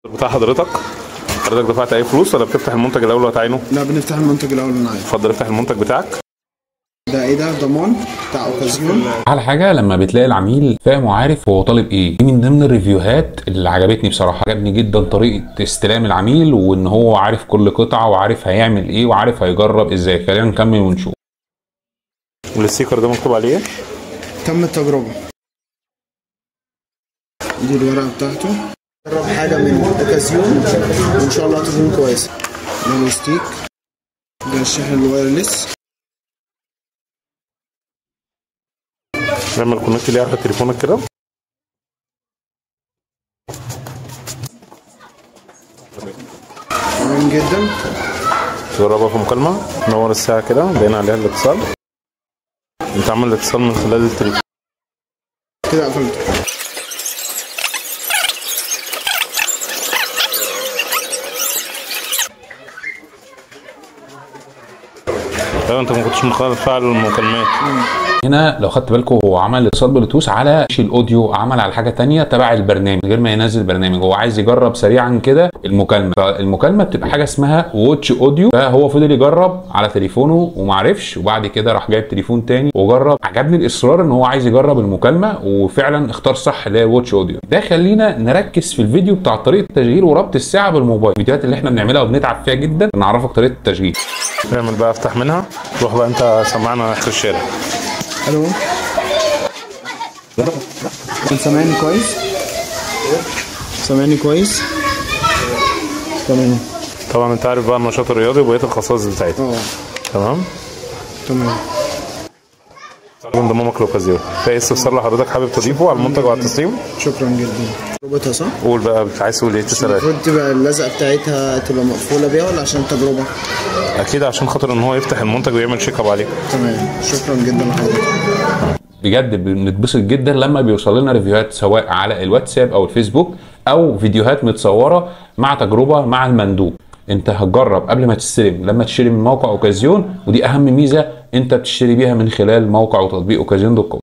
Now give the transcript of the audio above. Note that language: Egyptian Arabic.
بتاع حضرتك حضرتك دفعت اي فلوس ولا بتفتح المنتج الاول وهتعينه لا بنفتح المنتج الاول اللي معايا اتفضل افتح المنتج بتاعك ده ايه ده ضمان بتاع اوكازيون على حاجه لما بتلاقي العميل فاهم وعارف هو طالب ايه دي من ضمن الريفيوهات اللي عجبتني بصراحه عجبني جدا طريقه استلام العميل وان هو عارف كل قطعه وعارف هيعمل ايه وعارف هيجرب ازاي خلينا نكمل ونشوف والستيكر ده مكتوب عليه ايه؟ تم التجربه دي الورقه بتاعته جرب حاجه من اوكازيون وان شاء الله تكون كويسه نانو ستيك ده الشاحن الوايرلس نعمل كونكت ليه على تليفونك كده تمام جدا جربها في مكالمة نور الساعة كده باين عليها الاتصال انت عامل الاتصال من خلال التليفون كده قفلته ايوه انت ما كنتش مفعل المكالمات هنا لو خدت بالكم هو عمل اتصال بلوتوث على شيء الاوديو عمل على حاجه تانية تبع البرنامج من غير ما ينزل البرنامج هو عايز يجرب سريعا كده المكالمه فالمكالمه بتبقى حاجه اسمها واتش اوديو فهو فضل يجرب على تليفونه ومعرفش وبعد كده راح جايب تليفون تاني وجرب عجبني الاصرار ان هو عايز يجرب المكالمه وفعلا اختار صح اللي هي واتش اوديو ده خلينا نركز في الفيديو بتاع طريقه التشغيل وربط الساعه بالموبايل الفيديوهات اللي احنا بنعملها وبنتعب فيها جدا نعرفك طريقه التشغيل نعمل بقى افتح منها روح بقى انت سمعنا اخر الشارع الو انت سامعني كويس سامعني كويس تمام طبعا انت عارف بقى النشاط الرياضي وبقيه الخصائص بتاعتها اه تمام تمام انضمامك لاوكازيون في استفسار لحضرتك حابب تضيفه على المنتج وعلى التصميم شكرا جدا ربطها صح؟ قول بقى عايز تقول ايه تسال المفروض تبقى اللزقه بتاعتها تبقى مقفوله بيها ولا عشان التجربه؟ اكيد عشان خاطر ان هو يفتح المنتج ويعمل شيك اب عليه تمام شكرا جدا لحضرتك بجد بنتبسط جدا لما بيوصل لنا ريفيوهات سواء على الواتساب او الفيسبوك او فيديوهات متصوره مع تجربه مع المندوب انت هتجرب قبل ما تستلم لما تشتري من موقع اوكازيون ودي اهم ميزه انت بتشتري بيها من خلال موقع وتطبيق اوكازيون دوت كوم